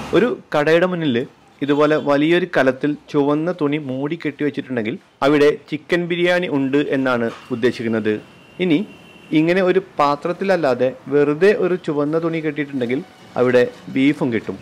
ഒരു കടയുടെ മുന്നിൽ ഇതുപോലെ വലിയൊരു കലത്തിൽ ചുവന്ന തുണി മൂടി കെട്ടി വെച്ചിട്ടുണ്ടെങ്കിൽ അവിടെ ചിക്കൻ ബിരിയാണി ഉണ്ട് എന്നാണ് ഉദ്ദേശിക്കുന്നത് ഇനി ഇങ്ങനെ ഒരു പാത്രത്തിലല്ലാതെ വെറുതെ ഒരു ചുവന്ന തുണി കെട്ടിയിട്ടുണ്ടെങ്കിൽ അവിടെ ബീഫും കിട്ടും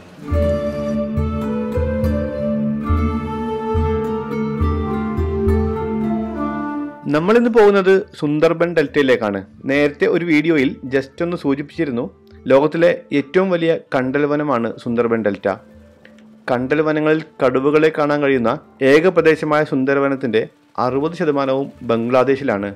നമ്മളിന്ന് പോകുന്നത് സുന്ദർബൻ ഡെൽറ്റയിലേക്കാണ് നേരത്തെ ഒരു വീഡിയോയിൽ ജസ്റ്റ് ഒന്ന് സൂചിപ്പിച്ചിരുന്നു ലോകത്തിലെ ഏറ്റവും വലിയ കണ്ടൽ വനമാണ് സുന്ദർബൻ ഡെൽറ്റ കണ്ടൽ വനങ്ങളിൽ കടുവകളെ കാണാൻ കഴിയുന്ന ഏക പ്രദേശമായ സുന്ദരവനത്തിന്റെ അറുപത് ശതമാനവും ബംഗ്ലാദേശിലാണ്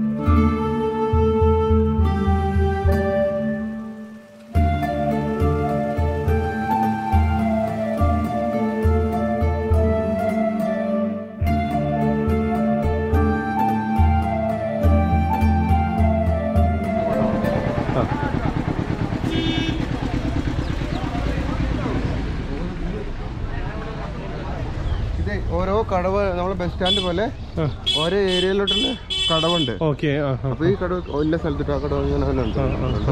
ഇത് ഓരോ കടവ് നമ്മളെ ബസ് സ്റ്റാൻഡ് പോലെ ഓരോ ഏരിയയിലോട്ടുള്ള കടവുണ്ട് ഓക്കെ അപ്പൊ ഈ കടവ് ഇന്ന സ്ഥലത്തിട്ട് ആ കടവ് ഇങ്ങനെ തന്നെ ഉണ്ട്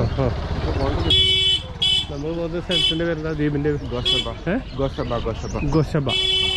നമ്മൾ പോകുന്ന സ്ഥലത്തിന്റെ പേരെന്താ ദ്വീപിന്റെ ഗോഷബ ഏ? ഗോഷബ ഗോഷബ ഗോശബ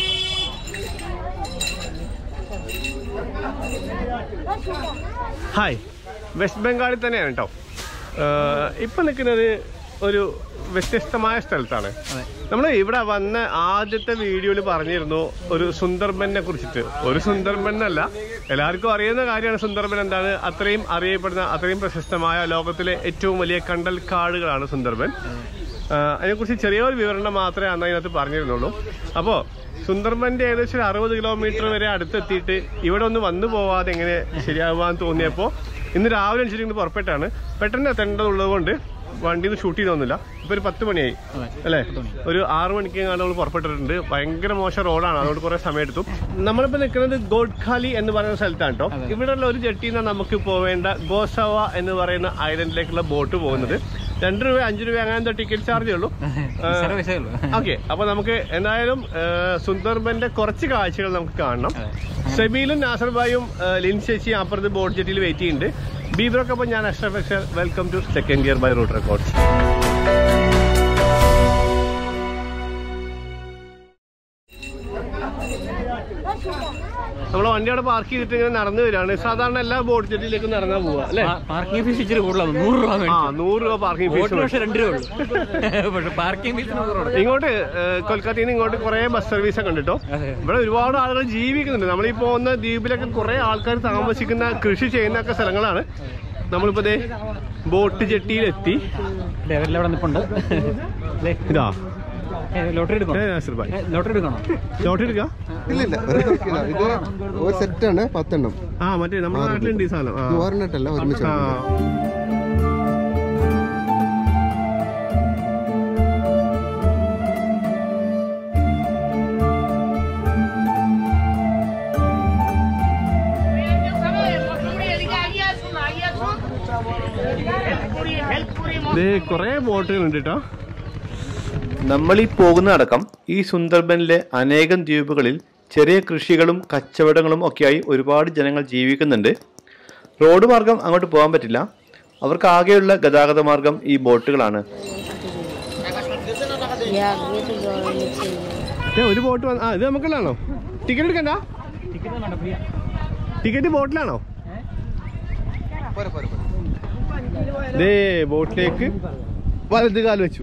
ഹായ് വെസ്റ്റ് ബംഗാളിൽ തന്നെയാണ് കേട്ടോ ഇപ്പൊ നിൽക്കുന്നത് ഒരു വ്യത്യസ്തമായ സ്ഥലത്താണ് നമ്മൾ ഇവിടെ വന്ന ആദ്യത്തെ വീഡിയോയിൽ പറഞ്ഞിരുന്നു ഒരു സുന്ദർബനെ കുറിച്ചിട്ട് ഒരു സുന്ദർബൻ എന്നല്ല എല്ലാവർക്കും അറിയുന്ന കാര്യമാണ് സുന്ദർബൻ എന്താണ് അത്രയും അറിയപ്പെടുന്ന അത്രയും പ്രശസ്തമായ ലോകത്തിലെ ഏറ്റവും വലിയ കണ്ടൽ കാടുകളാണ് സുന്ദർബൻ ആഹ് അതിനെക്കുറിച്ച് ചെറിയൊരു വിവരണം മാത്രമേ അന്ന് അതിനകത്ത് പറഞ്ഞിരുന്നുള്ളൂ അപ്പോൾ സുന്ദർബന്റെ ഏകദേശം ഒരു അറുപത് കിലോമീറ്റർ വരെ അടുത്തെത്തിയിട്ട് ഇവിടെ ഒന്ന് വന്നു പോവാതെ എങ്ങനെ ശരിയാവാന്ന് തോന്നിയപ്പോൾ ഇന്ന് രാവിലെ അനുസരിച്ച് ഇങ്ങ് പുറപ്പെട്ടാണ് പെട്ടെന്ന് എത്തേണ്ടതുള്ളത് കൊണ്ട് വണ്ടിയിൽ ഷൂട്ട് ചെയ്തൊന്നുമില്ല ഇപ്പൊ ഒരു പത്ത് മണിയായി അല്ലേ ഒരു ആറു മണിക്ക് നമ്മൾ പുറപ്പെട്ടിട്ടുണ്ട് ഭയങ്കര മോശം റോഡാണ് അതുകൊണ്ട് കുറെ സമയം എടുത്തു നമ്മളിപ്പോ നിൽക്കുന്നത് ഗോഡ്ഖാലി എന്ന് പറയുന്ന സ്ഥലത്താണ് കേട്ടോ ഇവിടെയുള്ള ഒരു ജെട്ടിയിൽ നിന്ന് നമുക്ക് പോവേണ്ട ഗോസവ എന്ന് പറയുന്ന ഐലൻഡിലേക്കുള്ള ബോട്ട് പോകുന്നത് രണ്ട് രൂപ അഞ്ചു രൂപ അങ്ങനത്തെ ടിക്കറ്റ് ചാർജേ ഉള്ളൂ ഓക്കെ അപ്പൊ നമുക്ക് എന്തായാലും ആ, സുന്ദർബന്റെ കുറച്ച് കാഴ്ചകൾ നമുക്ക് കാണണം സെബീലും നാസർബായും ലിൻ ചേച്ചിയും അപ്പുറത്ത് ബോട്ട് ജെറ്റിയിൽ വെയിറ്റ് ചെയ്യുന്നുണ്ട് ബീബറൊക്കെ ഞാൻ Ashraf Akshar welcome to second gear by root records നമ്മളെ വണ്ടി അവിടെ പാർക്ക് ചെയ്തിട്ട് ഇങ്ങനെ നടന്നു വരികയാണ് സാധാരണ എല്ലാ ബോട്ട് ജെറ്റിയിലേക്ക് നടന്നാ പോവാ അല്ലെ പാർക്കിംഗ് ഫീസ് ഇച്ചിരി കൂടുതലാണ് നൂറ് രൂപ ആ മേടിച്ചു നൂറ് രൂപ പാർക്കിംഗ് ബോട്ടിന് ഫീസ് പക്ഷെ രണ്ട് രൂപ ഉള്ളൂ പക്ഷെ പാർക്കിംഗ് ഫീസ് നൂറ് രൂപ ഇങ്ങോട്ട് ഏഹ്, കൊൽക്കത്തയിൽ നിന്ന് ഇങ്ങോട്ട് കുറെ ബസ് സർവീസ് ഒക്കെ ഉണ്ട് കേട്ടോ ഇവിടെ ഒരുപാട് ആളുകൾ ജീവിക്കുന്നുണ്ട് നമ്മൾ ഈ പോകുന്ന ദ്വീപിലൊക്കെ കുറെ ആൾക്കാർ താമസിക്കുന്ന കൃഷി ചെയ്യുന്ന ഒക്കെ സ്ഥലങ്ങളാണ് നമ്മളിപ്പോ ദേ ബോട്ട് ജെട്ടിയിലെത്തി ലെവലിൽ അവിടെ നിൽപ്പുണ്ട് ഇതാ ലോട്ടറി ഏ, എടുക്കണം നാസിർ ഭായ് ലോട്ടറി എടുക്കണോ ലോട്ടറി എടുക്ക ഇല്ല ഇല്ല ഒരു തിരക്കില്ല. ഇത് ഒരു സെറ്റാണ് പത്തെണ്ണം ആ മറ്റേ നമ്മുടെ നാട്ടിലുണ്ട് ഈ സാധനം ആ. ഇത് ഒരെണ്ണട്ടല്ല ഒരുമിച്ച് ആ ദേ കുറെ ബോട്ടുകൾ ഉണ്ട് കേട്ടോ നമ്മൾ ഈ പോകുന്ന അടക്കം ഈ സുന്ദർബനിലെ അനേകം ദ്വീപുകളിൽ ചെറിയ കൃഷികളും കച്ചവടങ്ങളും ഒക്കെയായി ഒരുപാട് ജനങ്ങൾ ജീവിക്കുന്നുണ്ട് റോഡ് മാർഗം അങ്ങോട്ട് പോകാൻ പറ്റില്ല അവർക്ക് ആകെയുള്ള ഗതാഗത മാർഗം ഈ ബോട്ടുകളാണ് Ya, gitu dong lucu. ദേ, ഒരു ബോട്ട് വന്ന് ആ ഇത് നമുക്കുള്ളതാണോ ടിക്കറ്റ് എടുക്കണ്ട ടിക്കറ്റ് ബോട്ടിലാണോ പോരെ, പോരെ, പോരെ. ദേ ബോട്ടിലേക്ക് വലത് കാല് വെച്ചു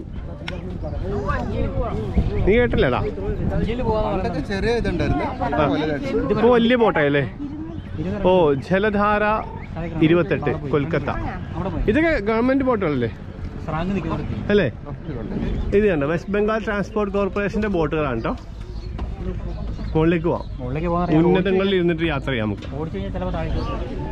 നീ കേട്ടില്ലടാ പണ്ടൊക്കെ ചെറിയ ഇതുണ്ടായിരുന്നു ഇപ്പൊ വലുതായിട്ട്. ഇപ്പൊ വലിയ ബോട്ടായല്ലേ ഓ ജലധാര ഇരുപത്തെട്ട് കൊൽക്കത്ത ഇതൊക്കെ ഗവൺമെന്റ് ബോട്ടുകളല്ലേ സ്രാങ്ക് നിൽക്കുന്നിടത്ത് അല്ലേ ഇത് കണ്ടോ വെസ്റ്റ് ബംഗാൾ ട്രാൻസ്പോർട്ട് കോർപ്പറേഷന്റെ ബോട്ടുകളാണ് കേട്ടോ മുകളിലേക്ക് പോവാം മുകളിലേക്ക് പോകാൻ ഉന്നതങ്ങളിൽ ഇരുന്നിട്ട് യാത്ര ചെയ്യാം നമുക്ക് ഓടിച്ചു കഴിഞ്ഞാൽ ചിലപ്പോൾ താഴെ പോകും.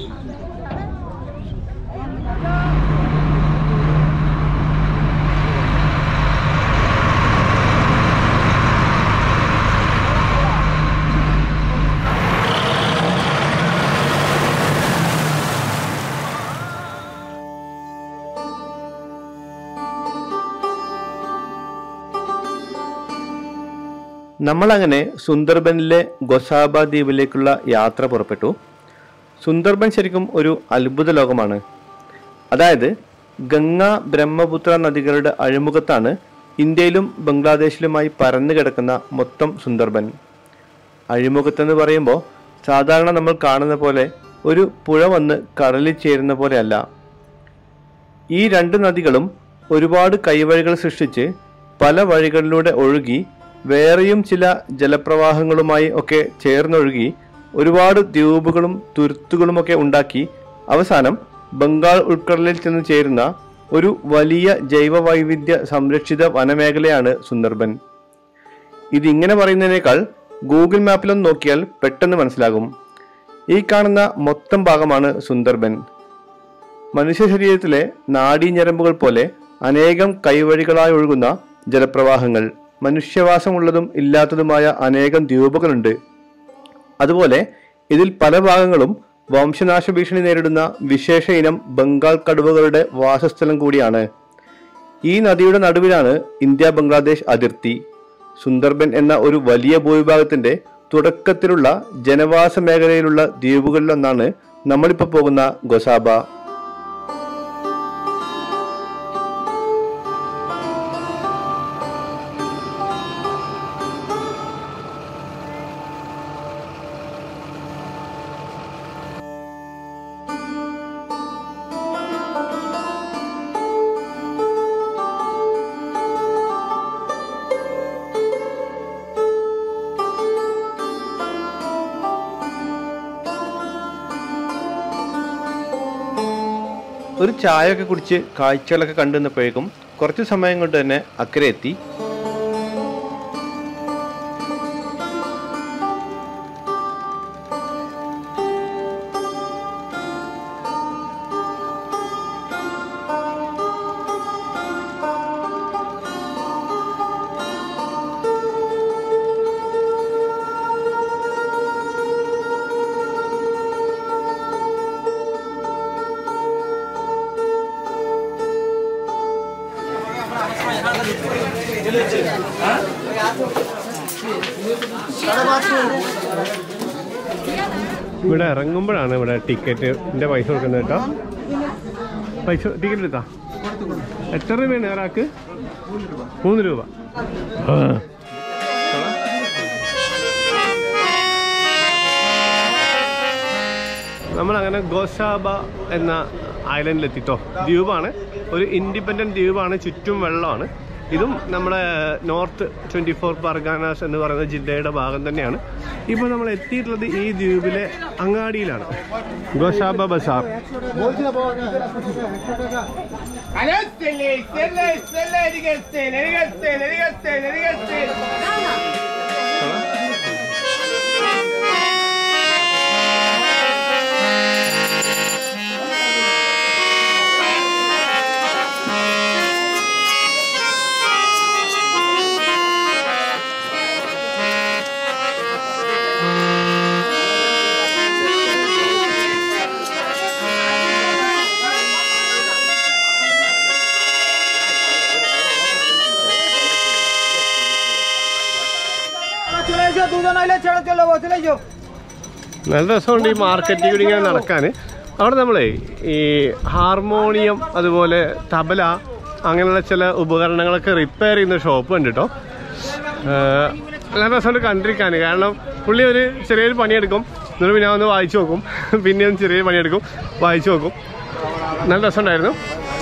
നമ്മളങ്ങനെ സുന്ദർബനിലെ ഗൊസാബ ദ്വീപിലേക്കുള്ള യാത്ര പുറപ്പെട്ടു സുന്ദർബൻ ശരിക്കും ഒരു അത്ഭുത ലോകമാണ് അതായത് ഗംഗ ബ്രഹ്മപുത്ര നദികളുടെ അഴിമുഖത്താണ് ഇന്ത്യയിലും ബംഗ്ലാദേശിലുമായി പരന്നു കിടക്കുന്ന മൊത്തം സുന്ദർബൻ അഴിമുഖത്തെന്ന് പറയുമ്പോൾ സാധാരണ നമ്മൾ കാണുന്ന പോലെ ഒരു പുഴ വന്ന് കടലിൽ ചേരുന്ന പോലെയല്ല ഈ രണ്ട് നദികളും ഒരുപാട് കൈവഴികൾ സൃഷ്ടിച്ച് പല വഴികളിലൂടെ ഒഴുകി വേറെയും ചില ജലപ്രവാഹങ്ങളുമായി ഒക്കെ ചേർന്നൊഴുകി ഒരുപാട് ദ്വീപുകളും തുരുത്തുകളുമൊക്കെ ഉണ്ടാക്കി അവസാനം ബംഗാൾ ഉൾക്കടലിൽ ചെന്ന് ചേരുന്ന ഒരു വലിയ ജൈവവൈവിധ്യ സംരക്ഷിത വനമേഖലയാണ് സുന്ദർബൻ ഇതിങ്ങനെ പറയുന്നതിനേക്കാൾ ഗൂഗിൾ മാപ്പിലൊന്ന് നോക്കിയാൽ പെട്ടെന്ന് മനസ്സിലാകും ഈ കാണുന്ന മൊത്തം ഭാഗമാണ് സുന്ദർബൻ മനുഷ്യ ശരീരത്തിലെ നാഡീഞരമ്പുകൾ പോലെ അനേകം കൈവഴികളായി ഒഴുകുന്ന ജലപ്രവാഹങ്ങൾ മനുഷ്യവാസമുള്ളതും ഇല്ലാത്തതുമായ അനേകം ദ്വീപുകളുണ്ട് അതുപോലെ ഇതിൽ പല ഭാഗങ്ങളും വംശനാശ ഭീഷണി നേരിടുന്ന വിശേഷ ഇനം ബംഗാൾ കടുവകളുടെ വാസസ്ഥലം കൂടിയാണ് ഈ നദിയുടെ നടുവിലാണ് ഇന്ത്യ ബംഗ്ലാദേശ് അതിർത്തി സുന്ദർബൻ എന്ന ഒരു വലിയ ഭൂവിഭാഗത്തിന്റെ തുടക്കത്തിലുള്ള ജനവാസ മേഖലയിലുള്ള ദ്വീപുകളിലൊന്നാണ് നമ്മളിപ്പോൾ പോകുന്ന ഗൊസാബ ഒരു ചായയൊക്കെ കുടിച്ച് കാഴ്ചകളൊക്കെ കണ്ടു നിന്നപ്പോഴേക്കും കുറച്ച് സമയം കൊണ്ട് തന്നെ അക്കരെ എത്തി ഇവിടെ ഇറങ്ങുമ്പോഴാണ് ഇവിടെ ടിക്കറ്റിന്റെ പൈസ കൊടുക്കുന്നത് കേട്ടോ പൈസ ടിക്കറ്റ് എടുത്താ എത്ര രൂപയാണ് ഒരാൾക്ക് മൂന്ന് രൂപ ആ. നമ്മളങ്ങനെ ഗോസാബ എന്ന ഐലൻഡിൽ എത്തിട്ടോ ദ്വീപാണ് ഒരു ഇൻഡിപെൻഡന്റ് ദ്വീപാണ് ചുറ്റും വെള്ളമാണ് ഇതും നമ്മുടെ നോർത്ത് ട്വൻറ്റി ഫോർ പർഗാനാസ് എന്ന് പറയുന്ന ജില്ലയുടെ ഭാഗം തന്നെയാണ് ഇപ്പോൾ നമ്മൾ എത്തിയിട്ടുള്ളത് ഈ ദ്വീപിലെ അങ്ങാടിയിലാണ് ഗോസാബ ബസാർ നല്ല രസമുണ്ട് ഈ മാർക്കറ്റിൽ കൂടി ഇങ്ങനെ നടക്കാൻ അവിടെ നമ്മളെ ഈ ഹാർമോണിയം അതുപോലെ തബല അങ്ങനെയുള്ള ചില ഉപകരണങ്ങളൊക്കെ റിപ്പയർ ചെയ്യുന്ന ഷോപ്പ് ഉണ്ട് കേട്ടോ നല്ല രസമുണ്ട് കണ്ടിരിക്കാൻ കാരണം പുള്ളി ഒരു ചെറിയൊരു പണിയെടുക്കും എന്നിട്ട് പിന്നെ ഒന്ന് വായിച്ചു നോക്കും പിന്നെ ഒന്ന് ചെറിയൊരു പണിയെടുക്കും വായിച്ചു നോക്കും നല്ല രസമുണ്ടായിരുന്നു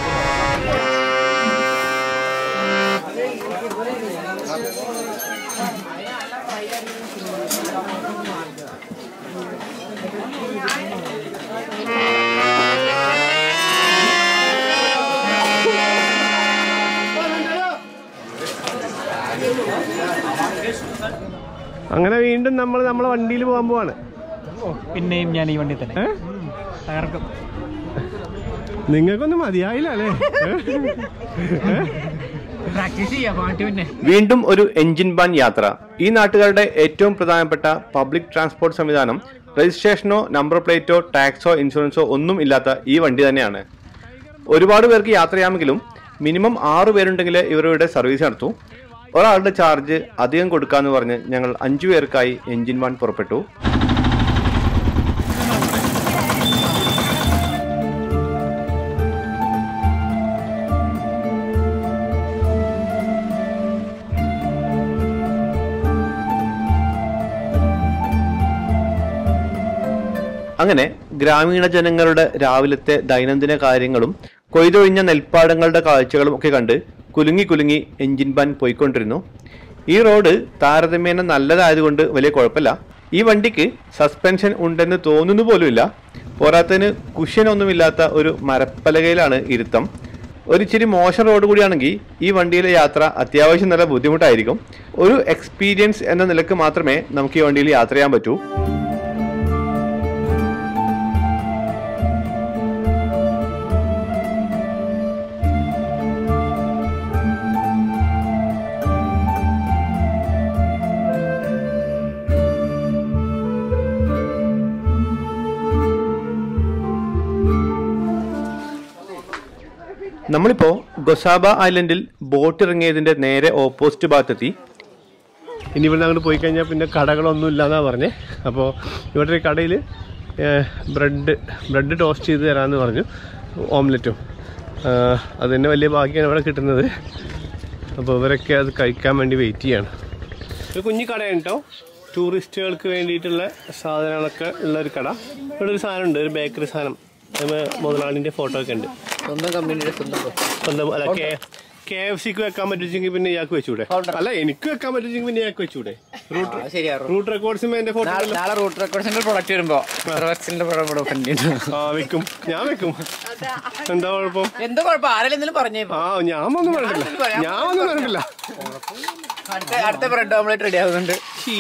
അങ്ങനെ വീണ്ടും നമ്മൾ നമ്മളെ വണ്ടിയിൽ പോകാൻ പോവാണ് പിന്നെയും ഞാൻ ഈ വണ്ടി തന്നെ ഏ? തകർക്കും നിങ്ങൾക്കൊന്നും മതിയായില്ല അല്ലേ ഏ? പ്രാക്ടീസ് ചെയ്യാം പാട്ട് പിന്നെ വീണ്ടും ഒരു എഞ്ചിൻ ബാൻ യാത്ര ഈ നാട്ടുകാരുടെ ഏറ്റവും പ്രധാനപ്പെട്ട പബ്ലിക് ട്രാൻസ്പോർട്ട് സംവിധാനം രജിസ്ട്രേഷനോ നമ്പർ പ്ലേറ്റോ ടാക്സോ ഇൻഷുറൻസോ ഒന്നും ഇല്ലാത്ത ഈ വണ്ടി തന്നെയാണ് ഒരുപാട് പേർക്ക് യാത്ര ചെയ്യാമെങ്കിലും മിനിമം ആറ് പേരുണ്ടെങ്കിൽ ഇവരുടെ സർവീസ് നടത്തൂ ഒരാളുടെ ചാർജ് അധികം കൊടുക്കാന്ന് പറഞ്ഞ് ഞങ്ങൾ അഞ്ചു പേർക്കായി എഞ്ചിൻ വാൻ പുറപ്പെട്ടു അങ്ങനെ ഗ്രാമീണ ജനങ്ങളുടെ രാവിലത്തെ ദൈനംദിന കാര്യങ്ങളും കൊയ്തൊഴിഞ്ഞ നെൽപ്പാടങ്ങളുടെ കാഴ്ചകളും ഒക്കെ കണ്ട് കുലുങ്ങി കുലുങ്ങി എഞ്ചിൻ ബാൻ പോയിക്കൊണ്ടിരുന്നു ഈ റോഡ് താരതമ്യേന നല്ലതായതുകൊണ്ട് വലിയ കുഴപ്പമില്ല ഈ വണ്ടിക്ക് സസ്പെൻഷൻ ഉണ്ടെന്ന് തോന്നുന്നു പോലുമില്ല പോരാത്തതിന് കുഷ്യനൊന്നുമില്ലാത്ത ഒരു മരപ്പലകയിലാണ് ഇരുത്തം ഒരു ഇച്ചിരി മോശം റോഡ് കൂടിയാണെങ്കിൽ ഈ വണ്ടിയിലെ യാത്ര അത്യാവശ്യം നല്ല ബുദ്ധിമുട്ടായിരിക്കും ഒരു എക്സ്പീരിയൻസ് എന്ന നിലക്ക് മാത്രമേ നമുക്ക് ഈ വണ്ടിയിൽ യാത്ര ചെയ്യാൻ പറ്റൂ നമ്മളിപ്പോ ഗൊസാബ ഐലൻഡിൽ ബോട്ട് ഇറങ്ങിയതിന്റെ നേരെ ഓപ്പോസിറ്റ് ഭാഗത്തെത്തി ഇനി ഇവിടെ അങ്ങോട്ട് പോയി കഴിഞ്ഞാൽ പിന്നെ കടകളൊന്നും ഇല്ലാന്നാ പറഞ്ഞേ അപ്പോൾ ഇവിടെ ഒരു കടയിൽ ബ്രെഡ് ബ്രെഡ് ടോസ്റ്റ് ചെയ്ത് തരാമെന്ന് പറഞ്ഞു ഓംലെറ്റും അത് തന്നെ വലിയ ഭാഗ്യമാണ് ഇവിടെ കിട്ടുന്നത് അപ്പോൾ ഇവരൊക്കെ അത് കഴിക്കാൻ വേണ്ടി വെയിറ്റ് ചെയ്യാണ് ഒരു കുഞ്ഞു കടയാണ് കേട്ടോ ടൂറിസ്റ്റുകൾക്ക് വേണ്ടിയിട്ടുള്ള സാധനങ്ങളൊക്കെ ഉള്ള ഒരു കട ഇവിടെ ഒരു സാധനം ഉണ്ട് ഒരു ബേക്കറി സാധനം അതിന് മുതലാളിൻ്റെ ഫോട്ടോ ഒക്കെ ഉണ്ട് സ്വന്തം കമ്പനിയുടെ സ്വന്തം സ്വന്തം അല്ല കെ കെ എഫ് സിക്ക് വെക്കാൻ പറ്റുമെങ്കിൽ പിന്നെ ഇയാൾക്ക് വെച്ചൂടെ അല്ല എനിക്ക് വെക്കാൻ പറ്റുമെങ്കിൽ പിന്നെ ഇയാൾക്ക് വെച്ചൂടെ റൂട്ട് ശരിയാ റൂട്ട് റെക്കോർഡ്സിന് എന്റെ ഫോട്ടോ നാളെ റൂട്ട് റെക്കോർഡ്സിന്റെ പ്രൊഡക്റ്റ് വരുമ്പോ സർവക്സിന്റെ പ്രൊഡക്റ്റ് ആ വെക്കും ഞാൻ വെക്കും എന്താ കുഴപ്പം എന്തോ കുഴപ്പം ആരെങ്കിലും എന്തെങ്കിലും പറഞ്ഞേ ആ ഞാൻ ഒന്നും പറഞ്ഞിട്ടില്ല ഞാൻ ഒന്നും പറഞ്ഞിട്ടില്ല അടുത്ത അടുത്ത ബ്രെഡ് ഓംലെറ്റ് റെഡി ആവുന്നുണ്ട്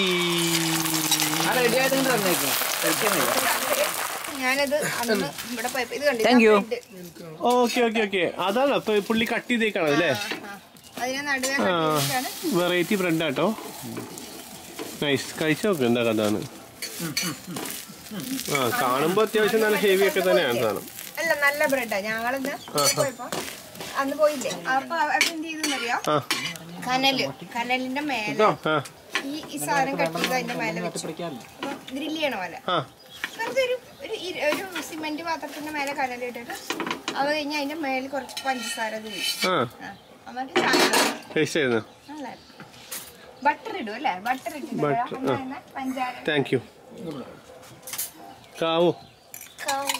റെഡി ആയതുകൊണ്ട് തന്നേക്കും ഞാനത് അന്ന് ഇവിടെ പോയപ്പോ ഇത് കണ്ടില്ല Thank you. Okay okay okay അതാണ് അപ്പൊ പുള്ളി കട്ട് ചെയ്തേക്കാണ് അല്ലേ അതിനെ നടുവേ ആ വെറൈറ്റി ബ്രെഡ് ആട്ടോ നൈസ് കഴിച്ചു നോക്ക് എന്താ കഥ ആ കാണുമ്പോ അത്യാവശ്യം നല്ല ഹെവി ഒക്കെ തന്നെയാണ് സാധനം അല്ല നല്ല ബ്രെഡാ ഞങ്ങളിന്ന് പോയപ്പോ അന്ന് പോയില്ലേ അപ്പൊ അവിടെ എന്ത് ചെയ്തെന്നറിയോ ആ കനല് കനലിന്റെ മേലെ ആ ഈ ഈ സാധനം കട്ട് ചെയ്ത് അതിന്റെ മേലെ വെച്ചു ഗ്രില്ല് ചെയ്യണ പോലെ ആ വെറുതെ ഒരു ഒരു ഇര- ഒരു സിമെന്റ് പാത്രത്തിന്റെ മേലെ കനലിട്ടിട്ട് അത് കഴിഞ്ഞ് അതിന്റെ മേലെ കുറച്ച് പഞ്ചസാര തൂയി ആ എന്നിട്ട് ചായ ടേസ്റ്റ് ആയിരുന്നു ബട്ടർ ഇടും അല്ലേ ബട്ടർ ഇട്ടിട്ട് Butter, ആ. പഞ്ചാര താങ്ക് യു കാവോ കാവും.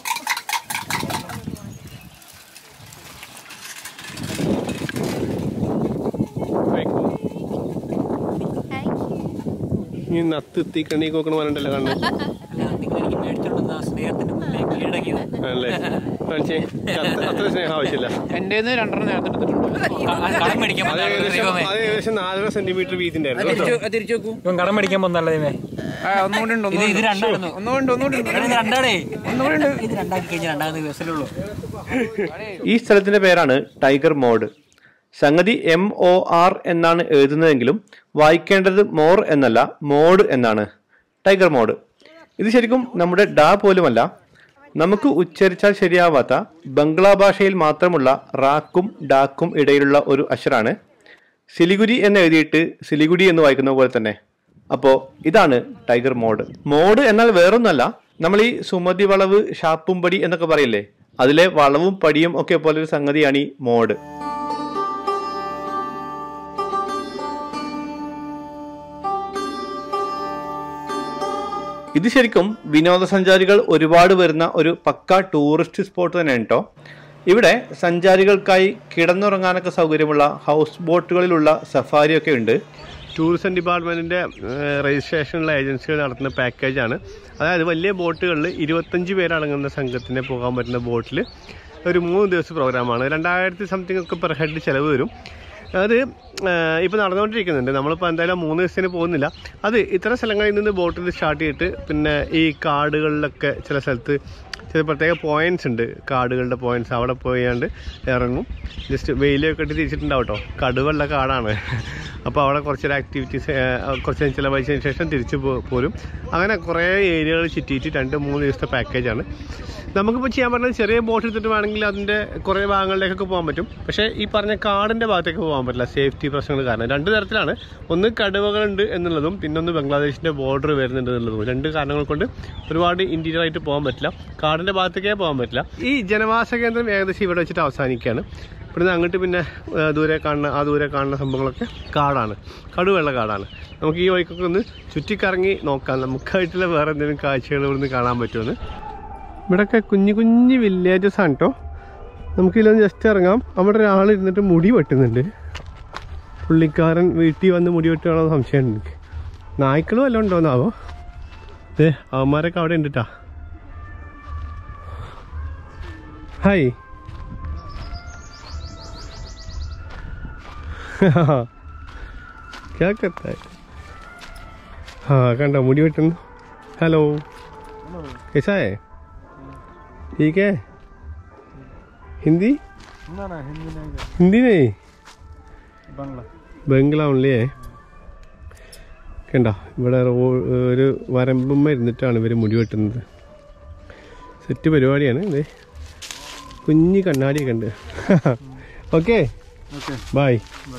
Thank you. ഈ നത്ത് എത്തി കണ്ണി കോക്കണ പറഞ്ഞിട്ടല്ലോ കണ്ണു എനിക്ക് മേടിച്ചോണ്ടുന്ന സ്നേഹത്തിന് മുന്നേ കീഴടങ്ങിയത് ആണല്ലേ കാണിച്ചേ അത്ര- അത്ര സ്നേഹം ആവശ്യമില്ല എന്റെ രണ്ടെണ്ണം നേരത്തെ എടുത്തിട്ടുണ്ട് കടം മേടിക്കാൻ അത് ഏകദേശം അത് ഏകദേശം നാലര സെന്റിമീറ്റർ വീതിന്റെ ആയിരുന്നു കേട്ടോ. തിരിച്ചു നോക്കൂ ഇവൻ കടം മേടിക്കാൻ പോകുന്നല്ലേ ഒന്നുകൂടി ഉണ്ട് ഇത് രണ്ടായിരുന്നു ഒന്നുകൊണ്ട് ഒന്നുകൂടി ഇത് രണ്ടാടേ ഒന്നുകൂടി ഉണ്ട് ഇത് രണ്ടാക്കി കഴിഞ്ഞാൽ രണ്ടാമത് ബസ്സിലുള്ളൂ ഈ സ്ഥലത്തിന്റെ പേരാണ് ടൈഗർ മോഡ് സംഗതി എം ഒ ആർ എന്നാണ് എഴുതുന്നതെങ്കിലും വായിക്കേണ്ടത് മോർ എന്നല്ല മോഡ് എന്നാണ് ടൈഗർ മോഡ് ഇത് ശരിക്കും നമ്മുടെ ഡാ പോലുമല്ല നമുക്ക് ഉച്ചരിച്ചാൽ ശരിയാവാത്ത ബംഗ്ലാ ഭാഷയിൽ മാത്രമുള്ള റാക്കും ഡാക്കും ഇടയിലുള്ള ഒരു അക്ഷരാണ് സിലിഗുരി എന്ന് എഴുതിയിട്ട് സിലിഗുഡി എന്ന് വായിക്കുന്ന പോലെ തന്നെ അപ്പോൾ ഇതാണ് ടൈഗർ മോഡ് മോഡ് എന്നാൽ വേറൊന്നല്ല നമ്മൾ ഈ സുമതി വളവ് ഷാപ്പും പടി എന്നൊക്കെ പറയില്ലേ അതിലെ വളവും പടിയും ഒക്കെ പോലെ ഒരു സംഗതിയാണ് ഈ മോഡ് ഇത് ശരിക്കും വിനോദസഞ്ചാരികൾ ഒരുപാട് വരുന്ന ഒരു പക്ക ടൂറിസ്റ്റ് സ്പോട്ട് തന്നെയാണ് കേട്ടോ ഇവിടെ സഞ്ചാരികൾക്കായി കിടന്നുറങ്ങാനൊക്കെ സൗകര്യമുള്ള ഹൗസ് ബോട്ടുകളിലുള്ള സഫാരിയൊക്കെ ഉണ്ട് ടൂറിസം ഡിപ്പാർട്ട്മെന്റിന്റെ രജിസ്ട്രേഷനുള്ള ഏജൻസികൾ നടത്തുന്ന പാക്കേജാണ് അതായത് വലിയ ബോട്ടുകളിൽ ഇരുപത്തഞ്ച് പേരടങ്ങുന്ന സംഘത്തിന് പോകാൻ പറ്റുന്ന ബോട്ടിൽ ഒരു മൂന്ന് ദിവസത്തെ പ്രോഗ്രാമാണ് രണ്ടായിരത്തി സംതിങ് ഒക്കെ പെർ ഹെഡ് ചിലവ് വരും അത് ഇപ്പോൾ നടന്നുകൊണ്ടിരിക്കുന്നുണ്ട് നമ്മളിപ്പോൾ എന്തായാലും മൂന്ന് ദിവസത്തിന് പോകുന്നില്ല അത് ഇത്തരം സ്ഥലങ്ങളിൽ നിന്ന് ബോട്ടിൽ സ്റ്റാർട്ട് ചെയ്തിട്ട് പിന്നെ ഈ കാടുകളിലൊക്കെ ചില സ്ഥലത്ത് ചില പ്രത്യേക പോയിന്റ്സ് ഉണ്ട് കാടുകളുടെ പോയിന്റ്സ് അവിടെ പോയാണ്ട് ഇറങ്ങും ജസ്റ്റ് വെയിലൊക്കെ ഇട്ട് തിരിച്ചിട്ടുണ്ടാവും കേട്ടോ കടുവല്ല കാടാണ് അപ്പോൾ അവിടെ കുറച്ചൊരു ആക്ടിവിറ്റീസ് കുറച്ച് നേരം ചിലവഴിച്ചതിന് ശേഷം തിരിച്ചു പോ- പോരും അങ്ങനെ കുറേ ഏരിയകൾ ചുറ്റിയിട്ട് രണ്ട് മൂന്ന് ദിവസത്തെ പാക്കേജാണ് നമുക്കിപ്പോൾ ചെയ്യാൻ പറഞ്ഞത് ചെറിയ ബോട്ട് എടുത്തിട്ട് വേണമെങ്കിൽ അതിൻ്റെ കുറേ ഭാഗങ്ങളിലേക്കൊക്കെ പോകാൻ പറ്റും പക്ഷേ ഈ പറഞ്ഞ കാടിൻ്റെ ഭാഗത്തേക്ക് പോകാൻ പറ്റില്ല സേഫ്റ്റി പ്രശ്നങ്ങൾ കാരണം രണ്ട് തരത്തിലാണ് ഒന്ന് കടുവകളുണ്ട് എന്നുള്ളതും പിന്നൊന്ന് ബംഗ്ലാദേശിൻ്റെ ബോർഡർ വരുന്നുണ്ട് എന്നുള്ളതും രണ്ട് കാരണങ്ങൾ കൊണ്ട് ഒരുപാട് ഇന്റീരിയർ ആയിട്ട് പോകാൻ പറ്റില്ല കാടിൻ്റെ ഭാഗത്തേക്കേ പോകാൻ പറ്റില്ല ഈ ജനവാസ കേന്ദ്രം ഏകദേശം ഇവിടെ വെച്ചിട്ട് അവസാനിക്കുകയാണ് ഇവിടുന്ന് അങ്ങോട്ട് പിന്നെ ആ, ദൂരെ കാണുന്ന ആ ദൂരെ കാണുന്ന സംഭവങ്ങളൊക്കെ കാടാണ് കടുവെള്ള കാടാണ് നമുക്ക് ഈ വഴിക്കൊക്കെ ഒന്ന് ചുറ്റിക്കറങ്ങി നോക്കാം നമുക്കായിട്ടുള്ള വേറെ എന്തെങ്കിലും കാഴ്ചകൾ ഇവിടുന്ന് കാണാൻ പറ്റുമെന്ന് ഇവിടെയൊക്കെ കുഞ്ഞു കുഞ്ഞു വില്ലേജസ് ആണ് കേട്ടോ നമുക്കിതിലൊന്ന് ജസ്റ്റ് ഇറങ്ങാം അവിടെ ഒരാൾ ഇരുന്നിട്ട് മുടി വെട്ടുന്നുണ്ട് പുള്ളിക്കാരൻ വീട്ടിൽ വന്ന് മുടി വെട്ടുകയാണോ സംശയമുണ്ട് എനിക്ക് നായ്ക്കളും വല്ലതും ഉണ്ടോന്നാവോ ഏ അവന്മാരൊക്കെ അവിടെ ഉണ്ട് ട്ടാ ഹായ് क्या करता है हाँ कंडा मुड़ी वेटन हेलो कैसा है ठीक है हिंदी ना ना हिंदी नहीं हिंदी नहीं बांग्ला ബംഗ്ലാ ഉള്ളിയേ കണ്ട ഇവിടെ റോ- ഒരു വരമ്പുമ്മ ഇരുന്നിട്ടാണ് ഇവർ മുടി വെട്ടുന്നത് സെറ്റ് പരിപാടിയാണ് ഇത് കുഞ്ഞി കണ്ണാടിയൊക്കെ ഉണ്ട് ഓക്കെ ओके ബായ്